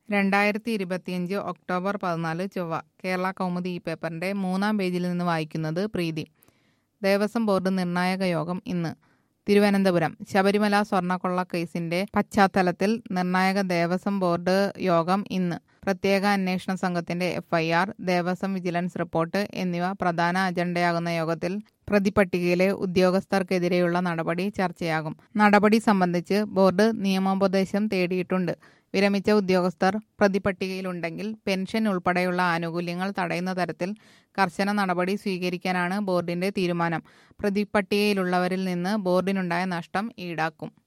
രണ്ടായിരത്തി ഇരുപത്തിയഞ്ച് ഒക്ടോബർ പതിനാല് ചൊവ്വ കേരള കൗമുദി ഈ പേപ്പറിന്റെ മൂന്നാം പേജിൽ നിന്ന് വായിക്കുന്നത് പ്രീതി ദേവസ്വം ബോർഡ് നിർണായക യോഗം ഇന്ന് തിരുവനന്തപുരം ശബരിമല സ്വർണ്ണക്കൊള്ള കേസിന്റെ പശ്ചാത്തലത്തിൽ നിർണായക ദേവസ്വം ബോർഡ് യോഗം ഇന്ന് പ്രത്യേക അന്വേഷണ സംഘത്തിന്റെ എഫ്ഐആർ ദേവസ്വം വിജിലൻസ് റിപ്പോർട്ട് എന്നിവ പ്രധാന അജണ്ടയാകുന്ന യോഗത്തിൽ പ്രതിപട്ടികയിലെ ഉദ്യോഗസ്ഥർക്കെതിരെയുള്ള നടപടി ചർച്ചയാകും നടപടി സംബന്ധിച്ച് ബോർഡ് നിയമോപദേശം തേടിയിട്ടുണ്ട് വിരമിച്ച ഉദ്യോഗസ്ഥർ പ്രതിപട്ടികയിലുണ്ടെങ്കിൽ പെൻഷൻ ഉൾപ്പെടെയുള്ള ആനുകൂല്യങ്ങൾ തടയുന്ന തരത്തിൽ കർശന നടപടി സ്വീകരിക്കാനാണ് ബോർഡിന്റെ തീരുമാനം പ്രതിപട്ടികയിലുള്ളവരിൽ നിന്ന് ബോർഡിനുണ്ടായ നഷ്ടം ഈടാക്കും